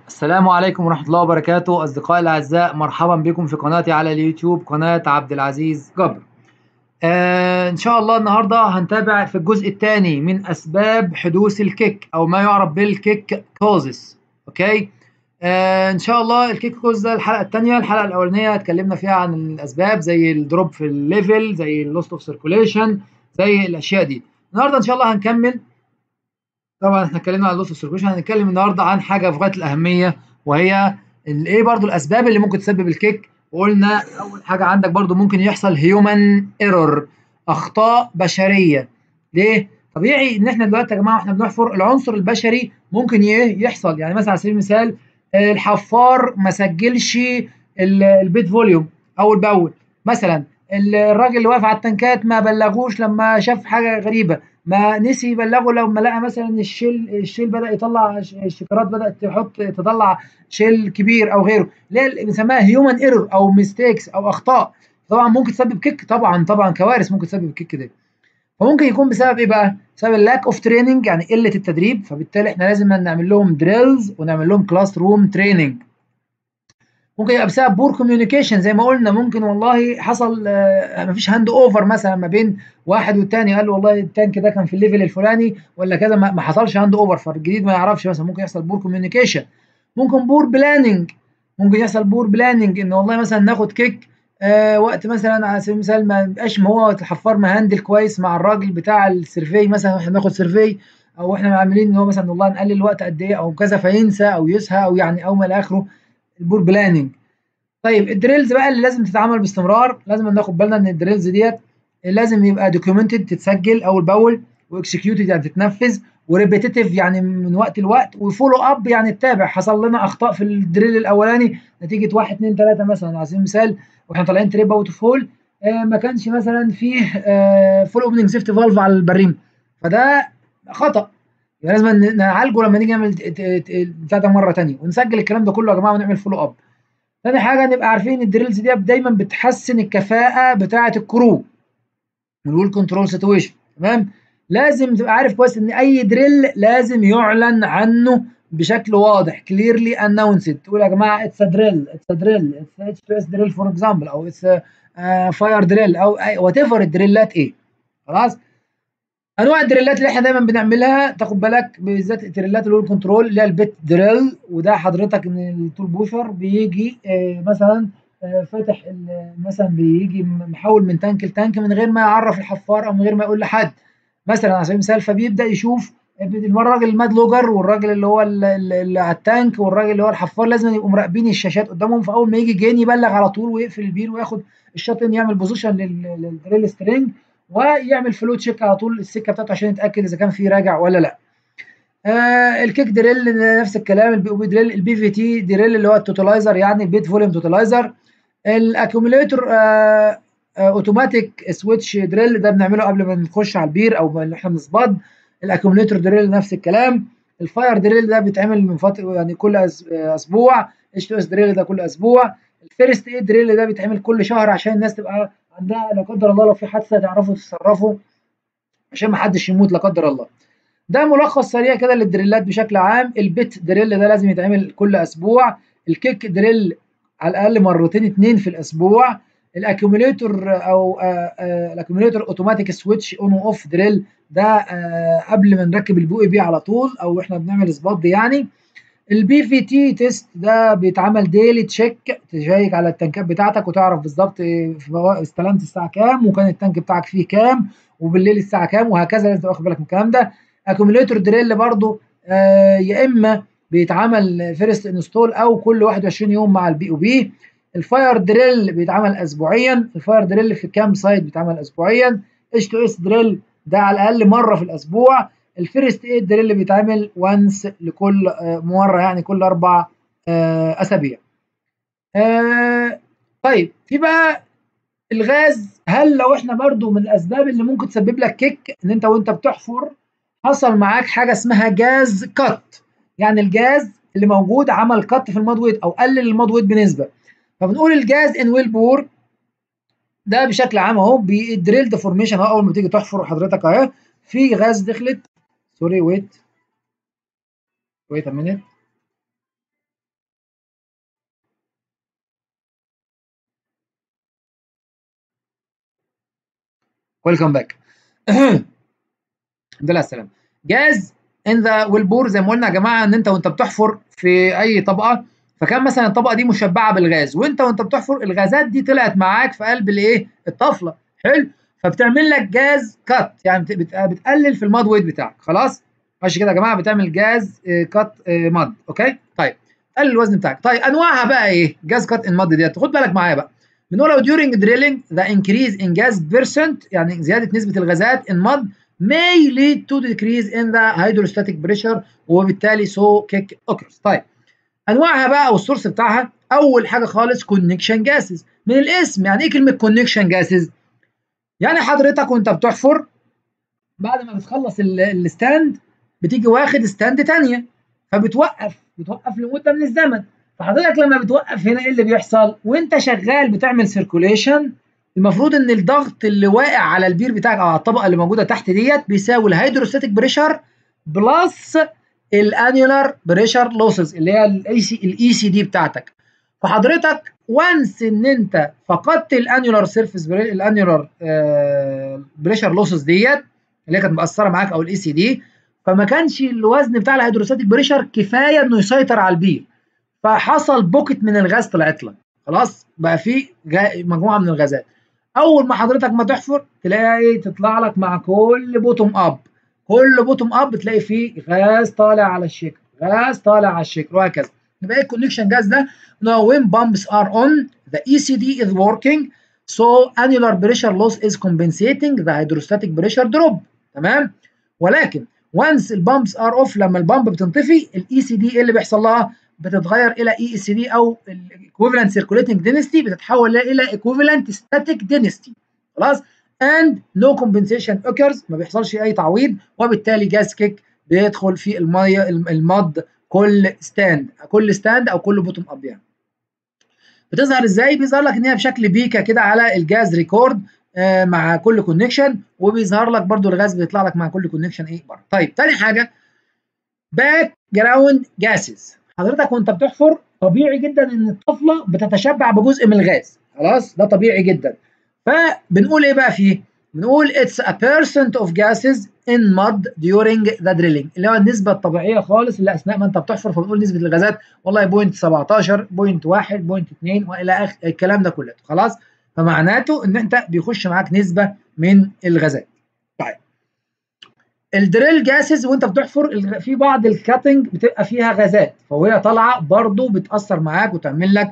السلام عليكم ورحمة الله وبركاته أصدقائي الأعزاء مرحبا بكم في قناتي على اليوتيوب قناة عبد العزيز جبر آه إن شاء الله النهاردة هنتابع في الجزء الثاني من أسباب حدوث الكيك أو ما يعرف بالكيك كوزز أوكي آه إن شاء الله الكيك كوز ده الحلقة الثانية الحلقة الأولانية اتكلمنا فيها عن الأسباب زي الدروب في الليفل زي اللوست أوف سيركوليشن زي الأشياء دي النهاردة إن شاء الله هنكمل طبعا احنا اتكلمنا عن اللوس سيركيشن هنتكلم النهارده عن حاجه في غايه الاهميه وهي ايه برضو الاسباب اللي ممكن تسبب الكيك وقلنا اول حاجه عندك برضو ممكن يحصل هيومن ايرور اخطاء بشريه ليه طبيعي ان احنا دلوقتي يا جماعه واحنا بنحفر العنصر البشري ممكن ايه يحصل يعني مثلا على سبيل المثال الحفار ما سجلش البيت فوليوم اول باول مثلا الراجل اللي واقف على التنكات ما بلغوش لما شاف حاجه غريبه ما نسي يبلغه لما لقى مثلا الشيل الشيل بدا يطلع الشكرات بدات تحط تطلع شيل كبير او غيره اللي بنسميها هيومن ايرور او ميستيكس او اخطاء طبعا ممكن تسبب كيك طبعا طبعا كوارث ممكن تسبب الكيك ده فممكن يكون بسبب ايه بقى؟ بسبب اللاك اوف تريننج يعني قله التدريب فبالتالي احنا لازم نعمل لهم دريلز ونعمل لهم كلاس روم تريننج ممكن يبقى بسبب بور كوميونيكيشن زي ما قلنا ممكن والله حصل آه مفيش هاند اوفر مثلا ما بين واحد والتاني قال له والله التانك ده كان في الليفل الفلاني ولا كذا ما حصلش هاند اوفر فالجديد ما يعرفش مثلا ممكن يحصل بور كوميونيكيشن ممكن بور بلاننج ممكن يحصل بور بلاننج ان والله مثلا ناخد كيك آه وقت مثلا على سبيل المثال ما يبقاش ما هو الحفار مهندل كويس مع الراجل بتاع السيرفي مثلا احنا بناخد سيرفي او احنا عاملين ان هو مثلا والله نقلل الوقت قد ايه او كذا فينسى او يسهى او يعني او ما الى اخره البور بلاننج طيب الدريلز بقى اللي لازم تتعمل باستمرار لازم ناخد بالنا ان الدريلز ديت لازم يبقى دوكيومنتد تتسجل اول باول واكسكيوتد يعني تتنفذ وريبيتيتيف يعني من وقت لوقت وفولو اب يعني تتابع حصل لنا اخطاء في الدريل الاولاني نتيجه 1 2 3 مثلا على سبيل المثال واحنا طالعين تريب اوت فول آه ما كانش مثلا فيه آه فول اوبننج سيفتي فالف على البريم فده خطا يعني لازم نعالجه لما نيجي نعمل بتاع ده مره ثانيه ونسجل الكلام ده كله يا جماعه ونعمل فولو اب تاني حاجة نبقى عارفين الدريلز دي دايما بتحسن الكفاءة بتاعة الكرو والويل كنترول سيتويشن تمام لازم تبقى عارف كويس ان اي دريل لازم يعلن عنه بشكل واضح كليرلي اناونسد تقول يا جماعه اتس دريل اتس دريل اتس اتش اس دريل فور اكزامبل او اتس فاير دريل او وات ايفر الدريلات ايه خلاص انواع الدريلات اللي احنا دايما بنعملها تاخد بالك بالذات الدريلات الويل كنترول اللي هي البيت دريل وده حضرتك ان التول بوشر بيجي آه مثلا آه فاتح مثلا بيجي محول من تانك لتانك من غير ما يعرف الحفار او من غير ما يقول لحد مثلا على سبيل المثال فبيبدا يشوف الراجل الماد لوجر والراجل اللي هو اللي على التانك والراجل اللي هو الحفار لازم يبقوا مراقبين الشاشات قدامهم فاول ما يجي جين يبلغ على طول ويقفل البير وياخد الشاطن يعمل بوزيشن للدريل سترينج ويعمل فلو تشيك على طول السكه بتاعته عشان يتاكد اذا كان في راجع ولا لا. آه الكيك دريل نفس الكلام البي او بي دريل البي في تي دريل اللي هو التوتلايزر يعني البيت فوليوم توتلايزر الاكيوميليتور آه اوتوماتيك سويتش دريل ده بنعمله قبل ما نخش على البير او ان احنا بنصباد الاكيوميليتور دريل نفس الكلام الفاير دريل ده بيتعمل من فتره يعني كل اسبوع اتش تو اس دريل ده كل اسبوع الفيرست ايد دريل ده بيتعمل كل شهر عشان الناس تبقى عندها لا قدر الله لو في حادثه تعرفوا تتصرفوا عشان ما حدش يموت لا قدر الله ده ملخص سريع كده للدريلات بشكل عام البيت دريل ده لازم يتعمل كل اسبوع الكيك دريل على الاقل مرتين اتنين في الاسبوع الاكيوميليتور او الاكيوميليتور اوتوماتيك سويتش اون اوف دريل ده قبل ما نركب البي اي بي على طول او احنا بنعمل سباد يعني البي في تي تيست ده بيتعمل ديلي تشيك تشيك على التنكات بتاعتك وتعرف بالظبط استلمت الساعه كام وكان التانك بتاعك فيه كام وبالليل الساعه كام وهكذا لازم تبقى واخد بالك من الكلام ده اكيوميليتور دريل برضو آه يا اما بيتعمل فيرست انستول او كل 21 يوم مع البي او بي الفاير دريل بيتعمل اسبوعيا الفاير دريل في كام سايت بيتعمل اسبوعيا اتش تو اس دريل ده على الاقل مره في الاسبوع الفيرست ايد دريل اللي بيتعمل وانس لكل مره يعني كل اربع اسابيع. طيب في بقى الغاز هل لو احنا برضو من الاسباب اللي ممكن تسبب لك كيك ان انت وانت بتحفر حصل معاك حاجه اسمها جاز كات يعني الجاز اللي موجود عمل كات في المضويت او قلل المضويت بنسبه فبنقول الجاز ان ويل بور ده بشكل عام اهو بالدريل ديفورميشن اهو اول ما تيجي تحفر حضرتك اهي في غاز دخلت سوري ويت ويت ا مينيت ويلكم باك الحمد لله على السلامه جاز ان ذا والبور زي ما قلنا يا جماعه ان انت وانت بتحفر في اي طبقه فكان مثلا الطبقه دي مشبعه بالغاز وانت وانت بتحفر الغازات دي طلعت معاك في قلب الايه الطفله حلو فبتعمل لك جاز كات يعني بتقلل في الماد ويت بتاعك خلاص ماشي كده يا جماعه بتعمل جاز كات ماد اوكي طيب قلل الوزن بتاعك طيب انواعها بقى ايه جاز كات ان ماد ديت خد بالك معايا بقى بنقول لو during drilling the increase in gas percent يعني زياده نسبه الغازات in mud may lead to decrease in the hydrostatic pressure وبالتالي so kick occurs طيب انواعها بقى او السورس بتاعها اول حاجه خالص كونكشن جاسز من الاسم يعني ايه كلمه كونكشن جاسز يعني حضرتك وانت بتحفر بعد ما بتخلص الستاند بتيجي واخد ستاند تانية فبتوقف بتوقف لمده من الزمن فحضرتك لما بتوقف هنا ايه اللي بيحصل وانت شغال بتعمل سيركوليشن المفروض ان الضغط اللي واقع على البير بتاعك او على الطبقه اللي موجوده تحت ديت بيساوي الهيدروستاتيك بريشر بلس الانيولار بريشر لوسز اللي هي الاي سي الاي سي دي بتاعتك فحضرتك وانس ان انت فقدت الانيولار سيرفيس الانيولار بريشر لوسز ديت اللي هي كانت مأثره معاك او الاي سي دي فما كانش الوزن بتاع الهيدروستاتيك بريشر كفايه انه يسيطر على البير فحصل بوكت من الغاز طلعت لك خلاص بقى في مجموعه من الغازات اول ما حضرتك ما تحفر تلاقي ايه تطلع لك مع كل بوتوم اب كل بوتوم اب بتلاقي فيه غاز طالع على الشكل غاز طالع على الشكل وهكذا يبقى ايه الكونكشن جاز ده now when pumps are on the ECD is working so annular pressure loss is compensating the hydrostatic pressure drop تمام ولكن once البامبس ار اوف لما البامب بتنطفي الاي سي دي ايه اللي بيحصل لها بتتغير الى اي اس دي او الايكويفالنت سيركوليتنج دينستي بتتحول الى ايكويفالنت ستاتيك دينستي خلاص and no compensation occurs ما بيحصلش اي تعويض وبالتالي جاز كيك بيدخل في الميه المض كل ستاند كل ستاند او كل بوتوم اب يعني بتظهر ازاي بيظهر لك ان هي بشكل بيكا كده على الجاز ريكورد آه مع كل كونكشن وبيظهر لك برده الغاز بيطلع لك مع كل كونكشن ايه بره طيب تاني حاجه باك جراوند جاسز حضرتك وانت بتحفر طبيعي جدا ان الطفله بتتشبع بجزء من الغاز خلاص ده طبيعي جدا فبنقول ايه بقى فيه بنقول it's a percent of gases in mud during the drilling اللي هو النسبه الطبيعيه خالص اللي اثناء ما انت بتحفر فبنقول نسبه الغازات والله بوينت 17 بوينت 1 بوينت 2 والى اخر الكلام ده كله خلاص فمعناته ان انت بيخش معاك نسبه من الغازات طيب الدريل جاسز وانت بتحفر في بعض الكاتنج بتبقى فيها غازات فوهي طالعه برضو بتاثر معاك وتعمل لك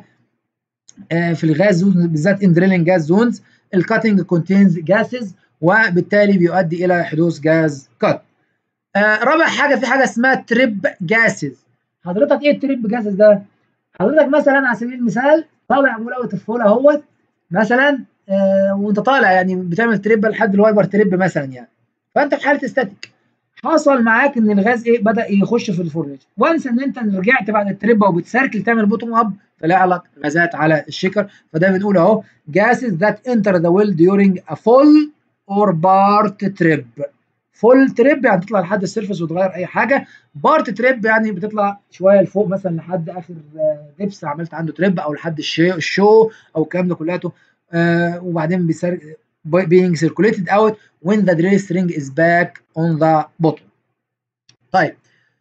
آه في الغاز بالذات ان دريلنج جاز زونز الكاتنج كونتينز جاسز وبالتالي بيؤدي الى حدوث جاز كات آه رابع حاجه في حاجه اسمها تريب جاسز حضرتك ايه التريب جاسز ده حضرتك مثلا على سبيل المثال طالع ملوث الفول اهوت مثلا آه وانت طالع يعني بتعمل تريب لحد الوايبر تريب مثلا يعني فانت في حاله استاتيك حصل معاك ان الغاز ايه بدا يخش في الفورنيش وانس ان انت رجعت بعد التربه وبتسركل تعمل بوتوم اب طلع لك غازات على الشكر فده بنقول اهو gases that enter the well during a full or part trip فول تريب يعني تطلع لحد السيرفس وتغير اي حاجه بارت تريب يعني بتطلع شويه لفوق مثلا لحد اخر دبس عملت عنده تريب او لحد الشو, الشو او الكلام ده كلياته آه وبعدين بيسر being circulated out when the drill string is back on the bottom. طيب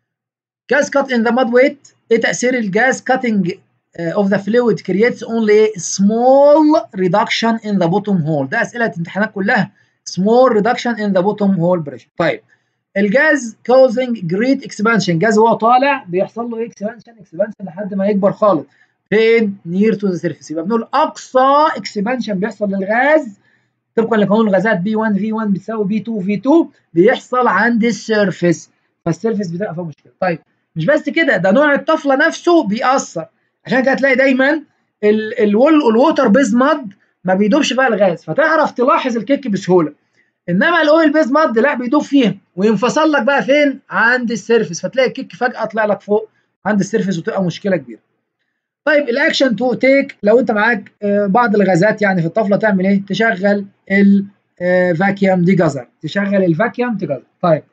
gas cut in the mud weight ايه تأثير الجاز cutting uh, of the fluid creates only a small reduction in the bottom hole ده أسئلة امتحانات كلها small reduction in the bottom hole pressure طيب الجاز causing great expansion جاز وهو طالع بيحصل له expansion expansion لحد ما يكبر خالص فين near to the surface يبقى بنقول أقصى expansion بيحصل للغاز طبقا لقانون الغازات بي 1 في 1 بتساوي بي 2 في 2 بيحصل عند السيرفيس فالسيرفيس بتبقى فيها مشكله طيب مش بس كده ده نوع الطفله نفسه بيأثر عشان كده هتلاقي دايما الول الووتر بيز ماد ما بيدوبش فيها الغاز فتعرف تلاحظ الكيك بسهوله انما الاويل بيز ماد لا بيدوب فيها وينفصل لك بقى فين عند السيرفيس فتلاقي الكيك فجاه طلع لك فوق عند السيرفيس وتبقى مشكله كبيره طيب الاكشن تو تيك لو انت معاك بعض الغازات يعني في الطفله تعمل ايه؟ تشغل الفاكيوم ديجازر تشغل الفاكيوم ديجازر طيب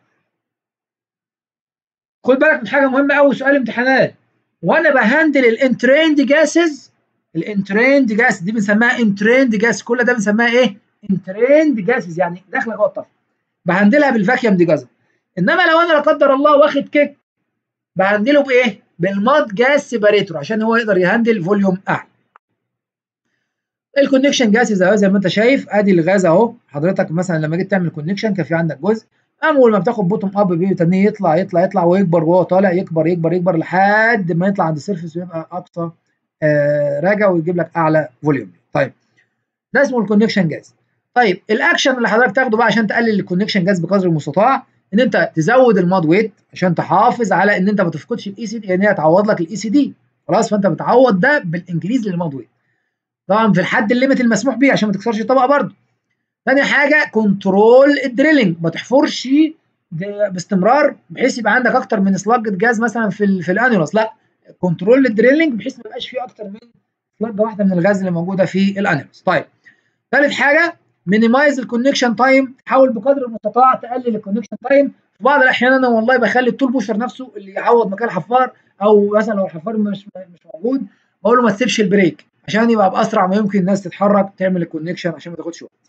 خد بالك من حاجه مهمه قوي سؤال امتحانات وانا بهندل الانتريند جاسز الانتريند جاس دي بنسميها انتريند جاس كل ده بنسميها ايه؟ انتريند جاسز يعني داخله جوه الطفل بهندلها بالفاكيوم دي جازر انما لو انا لا قدر الله واخد كيك بهندله بايه؟ بالماد جاز سيباريتور عشان هو يقدر يهندل فوليوم اعلى. الكونكشن جاسز اهو زي ما انت شايف ادي الغاز اهو حضرتك مثلا لما جيت تعمل كونكشن كان في عندك جزء اول ما بتاخد بوتوم اب بيتنيه يطلع يطلع يطلع ويكبر وهو طالع يكبر يكبر يكبر لحد ما يطلع عند السيرفس ويبقى اقصى آه راجع ويجيب لك اعلى فوليوم. طيب ده اسمه الكونكشن جاز. طيب الاكشن اللي حضرتك تاخده بقى عشان تقلل الكونكشن جاز بقدر المستطاع ان انت تزود الماد ويت عشان تحافظ على ان انت ما تفقدش الاي سي دي يعني هي تعوض لك الاي سي دي خلاص فانت بتعوض ده بالانكريز للماد ويت طبعا في الحد الليميت المسموح بيه عشان ما تكسرش الطبقه برضه ثاني حاجه كنترول الدريلنج ما تحفرش باستمرار بحيث يبقى عندك اكتر من سلاج جاز مثلا في ال في الانيولس لا كنترول الدريلنج بحيث ما يبقاش فيه اكتر من سلاجه واحده من الغاز اللي موجوده في الانيولس طيب ثالث حاجه مينيمايز الكونكشن تايم تحاول بقدر المستطاع تقلل الكونكشن تايم في بعض الاحيان انا والله بخلي التول بوشر نفسه اللي يعوض مكان الحفار او مثلا لو الحفار مش مش موجود بقول له ما تسيبش البريك عشان يبقى باسرع ما يمكن الناس تتحرك تعمل الكونكشن عشان ما تاخدش وقت.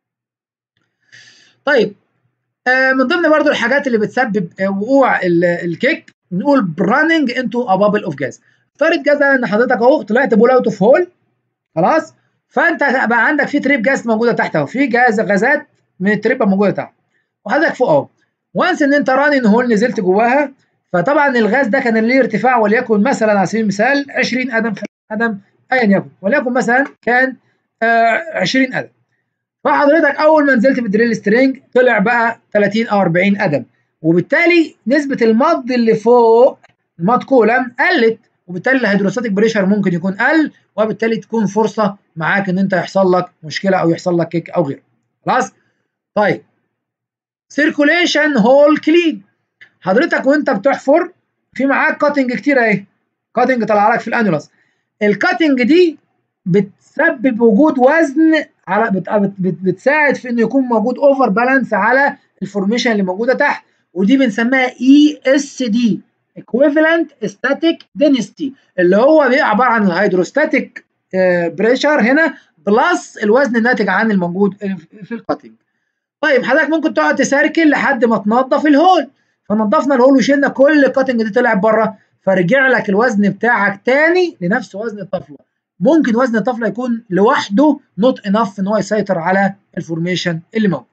طيب آه من ضمن برضو الحاجات اللي بتسبب آه وقوع الكيك نقول براننج انتو ا بابل اوف جاز. افترض جاز ان حضرتك اهو طلعت بول اوت اوف هول خلاص فانت بقى عندك في تريب جاز موجوده تحت اهو في جاز غازات من التريبه موجوده تحت وحضرتك فوق اهو وانس ان انت رانين هول نزلت جواها فطبعا الغاز ده كان ليه ارتفاع وليكن مثلا على سبيل المثال 20 قدم 50 قدم ايا يكن وليكن مثلا كان آه 20 قدم فحضرتك اول ما نزلت بالدريل سترينج طلع بقى 30 او 40 قدم وبالتالي نسبه المض اللي فوق المض كولم قلت وبالتالي الهيدروستاتيك بريشر ممكن يكون قل وبالتالي تكون فرصه معاك ان انت يحصل لك مشكله او يحصل لك كيك او غيره خلاص طيب سيركوليشن هول كلين حضرتك وانت بتحفر في معاك كاتنج كتير اهي كاتنج طالعه لك في الانيولس الكاتنج دي بتسبب وجود وزن على بت بت بتساعد في انه يكون موجود اوفر بالانس على الفورميشن اللي موجوده تحت ودي بنسميها اي اس دي equivalent static density اللي هو بيبقى عباره عن الهيدروستاتيك بريشر هنا بلس الوزن الناتج عن الموجود في الكاتنج. طيب حضرتك ممكن تقعد تسركل لحد ما تنظف الهول فنظفنا الهول وشلنا كل الكاتنج دي طلعت بره فرجع لك الوزن بتاعك تاني لنفس وزن الطفله. ممكن وزن الطفله يكون لوحده نوت انف ان هو يسيطر على الفورميشن اللي موجود.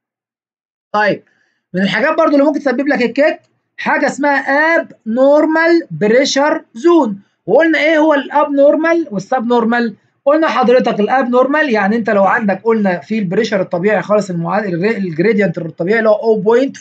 طيب من الحاجات برضو اللي ممكن تسبب لك الكيك حاجه اسمها اب نورمال بريشر زون وقلنا ايه هو الاب نورمال والسب نورمال قلنا حضرتك الاب نورمال يعني انت لو عندك قلنا في البريشر الطبيعي خالص المعادل الجريدينت الطبيعي اللي هو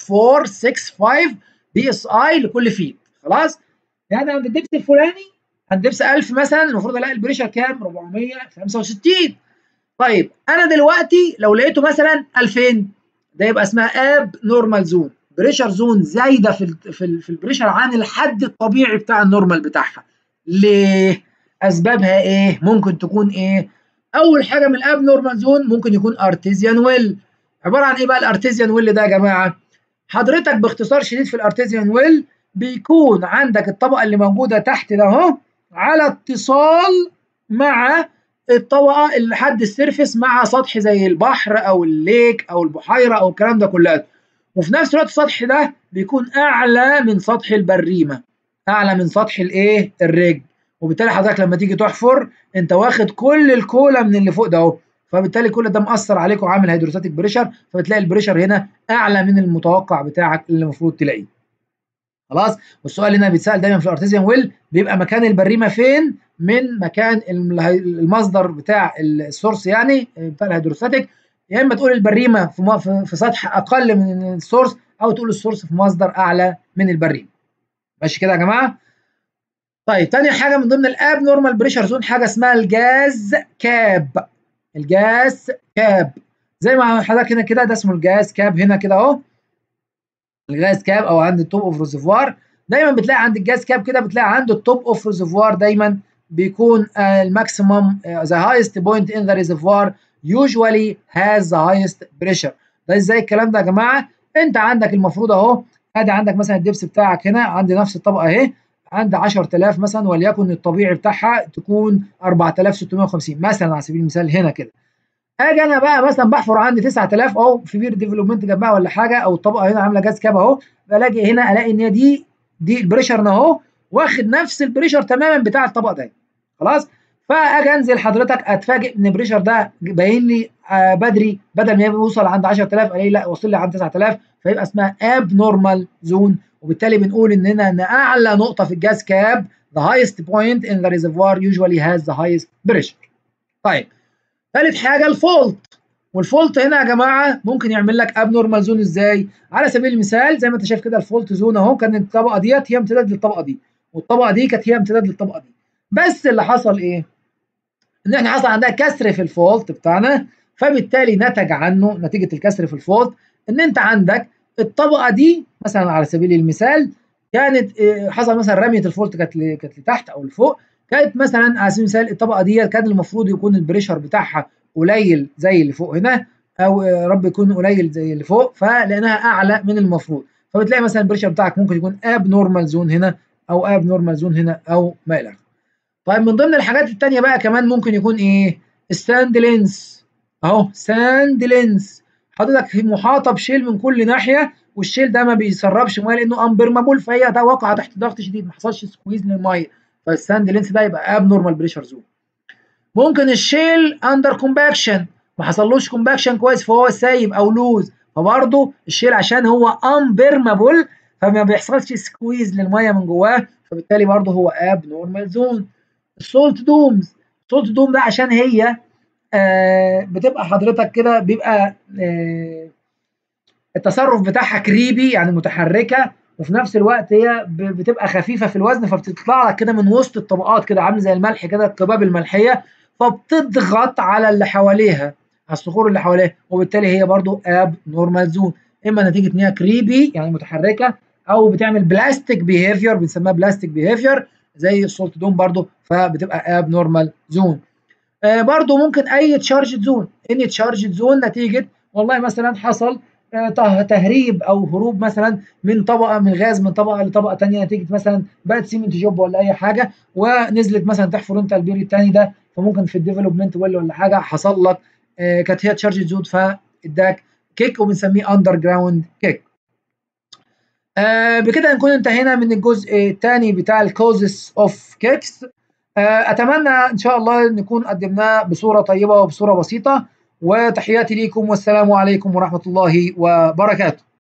0.465 بي اس اي لكل فيت خلاص يعني عند الدبس الفلاني عند دبس 1000 مثلا المفروض الاقي البريشر كام 465 طيب انا دلوقتي لو لقيته مثلا 2000 ده يبقى اسمها اب نورمال زون بريشر زون زايده في ال في, ال في البريشر عن الحد الطبيعي بتاع النورمال بتاعها ليه اسبابها ايه ممكن تكون ايه اول حاجه من الاب نورمال زون ممكن يكون ارتيزيان ويل عباره عن ايه بقى الارتيزيان ويل ده يا جماعه حضرتك باختصار شديد في الارتيزيان ويل بيكون عندك الطبقه اللي موجوده تحت ده اهو على اتصال مع الطبقه اللي لحد السيرفس مع سطح زي البحر او الليك او البحيره او الكلام ده كله وفي نفس الوقت السطح ده بيكون اعلى من سطح البريمه اعلى من سطح الايه الرجل وبالتالي حضرتك لما تيجي تحفر انت واخد كل الكولا من اللي فوق ده اهو فبالتالي كل ده مأثر عليك وعامل هيدروستاتيك بريشر فبتلاقي البريشر هنا اعلى من المتوقع بتاعك اللي المفروض تلاقيه خلاص والسؤال هنا بيتسال دايما في الارتيزيان ويل بيبقى مكان البريمه فين من مكان المصدر بتاع السورس يعني بتاع الهيدروستاتيك يا اما تقول البريمه في في سطح اقل من السورس او تقول السورس في مصدر اعلى من البريمه ماشي كده يا جماعه طيب تاني حاجه من ضمن الاب نورمال بريشر زون حاجه اسمها الجاز كاب الجاز كاب زي ما حضرتك هنا كده ده اسمه الجاز كاب هنا كده اهو الجاز كاب او عند التوب اوف ريزرفوار دايما بتلاقي عند الجاز كاب كده بتلاقي عنده التوب اوف ريزرفوار دايما بيكون الماكسيمم ذا هايست بوينت ان ذا ريزرفوار usually has the highest pressure ده ازاي الكلام ده يا جماعه انت عندك المفروض اهو ادي عندك مثلا الدبس بتاعك هنا عندي نفس الطبقه اهي عند 10000 مثلا وليكن الطبيعي بتاعها تكون 4650 مثلا على سبيل المثال هنا كده اجي انا بقى مثلا بحفر عندي 9000 اهو في بير ديفلوبمنت جنبها ولا حاجه او الطبقه هنا عامله جاز كاب اهو بلاقي هنا الاقي ان هي دي دي البريشر اهو واخد نفس البريشر تماما بتاع الطبقه ده خلاص فاجي انزل حضرتك اتفاجئ ان البريشر ده باين لي آه بدري بدل ما يوصل عند 10000 الاقي لا وصل لي عند 9000 فيبقى اسمها اب نورمال زون وبالتالي بنقول ان هنا ان اعلى نقطه في الجاز كاب the highest point in the reservoir usually has the highest pressure. طيب ثالث حاجه الفولت والفولت هنا يا جماعه ممكن يعمل لك اب نورمال زون ازاي؟ على سبيل المثال زي ما انت شايف كده الفولت زون اهو كانت الطبقه ديت هي امتداد للطبقه دي والطبقه دي كانت هي امتداد للطبقه دي بس اللي حصل ايه؟ ان احنا حصل عندها كسر في الفولت بتاعنا فبالتالي نتج عنه نتيجه الكسر في الفولت ان انت عندك الطبقه دي مثلا على سبيل المثال كانت حصل مثلا رميه الفولت كانت كانت لتحت او لفوق كانت مثلا على سبيل المثال الطبقه دي كان المفروض يكون البريشر بتاعها قليل زي اللي فوق هنا او يا رب يكون قليل زي اللي فوق فلانها اعلى من المفروض فبتلاقي مثلا البريشر بتاعك ممكن يكون اب نورمال زون هنا او اب نورمال زون هنا او ما الى طيب من ضمن الحاجات الثانيه بقى كمان ممكن يكون ايه ستاند لينس اهو ستاند لينس حضرتك محاطه بشيل من كل ناحيه والشيل ده ما بيسربش ميه لانه امبرمابل فهي ده واقعه تحت ضغط شديد ما حصلش سكويز للميه فالساند لينس ده يبقى اب نورمال بريشر زون ممكن الشيل اندر كومباكشن ما حصلوش كومباكشن كويس فهو سايب او لوز فبرضه الشيل عشان هو امبرمابل فما بيحصلش سكويز للميه من جواه فبالتالي برضه هو اب نورمال زون السولت دومز السولت دوم ده عشان هي آه بتبقى حضرتك كده بيبقى آه التصرف بتاعها كريبي يعني متحركه وفي نفس الوقت هي بتبقى خفيفه في الوزن فبتطلع لك كده من وسط الطبقات كده عامل زي الملح كده القباب الملحيه فبتضغط على اللي حواليها على الصخور اللي حواليها وبالتالي هي برضو اب نورمال زون اما نتيجه ان هي كريبي يعني متحركه او بتعمل بلاستيك بيهيفير بنسميها بلاستيك بيهيفير زي السولت دوم برضو فبتبقى اب نورمال زون آه برضو ممكن اي تشارج زون ان تشارج زون نتيجه والله مثلا حصل تهريب او هروب مثلا من طبقه من غاز من طبقه لطبقه ثانيه نتيجه مثلا بقت سيمنت جوب ولا اي حاجه ونزلت مثلا تحفر انت البير الثاني ده فممكن في الديفلوبمنت ولا ولا حاجه حصل لك آه كانت هي تشارج زون فاداك كيك وبنسميه اندر جراوند كيك. آه بكده نكون انتهينا من الجزء الثاني بتاع الكوزس اوف كيكس آه اتمنى ان شاء الله نكون قدمناه بصوره طيبه وبصوره بسيطه وتحياتي ليكم والسلام عليكم ورحمة الله وبركاته